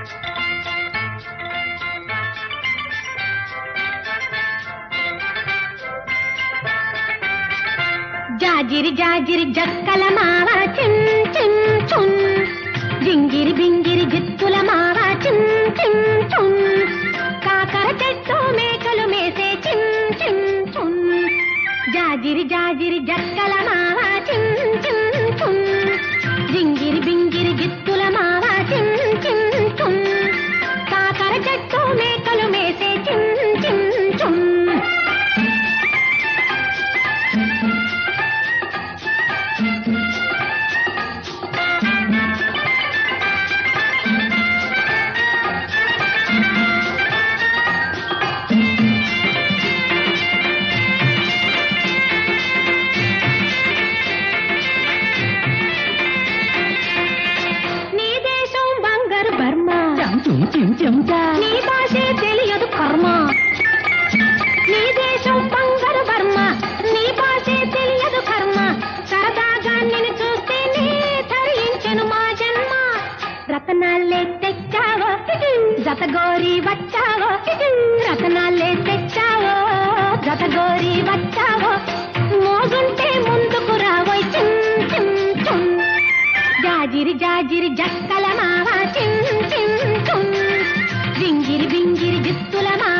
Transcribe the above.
జాజిరి జాజిరి జక్కల మావ చిన్ చిన్ చున్ జింగిరి బింగిరి జిత్తుల మావ చిన్ చిన్ చున్ కాకర చెట్టు మేకలు మేసే చిన్ చిన్ చున్ జాజిరి జాజిరి జక్కల మావ చిన్ చిన్ చున్ జింగిరి బింగిరి జిత్తుల మావ చిన్ చిన్ చున్ కాకర చెట్టు మేకలు మేసే చిన్ చిన్ చున్ నీ దేశం బంగారు బర్మా చుమ్ చిమ్ చెంచా నీ భాషే తెలియదు కర్మ నీ దేశం బంగారు బర్మ నీ భాషే తెలియదు కర్మ సరదాగా నిన్ను చూస్తే నీ ధరించెను మా జన్మ రతనాలే తెచ్చావో జతగోరి వచ్చావో రతనాలే తెచ్చావో జతగోరి వచ్చావో మోగుంటే ముందుకు రావోయ్ చిన్ చిన్ చిన్ జాజిరి జాజిరి జక్కల మావా చిన్ చిన్ చున్ జింగిరి బింగిరి జిత్తుల మావా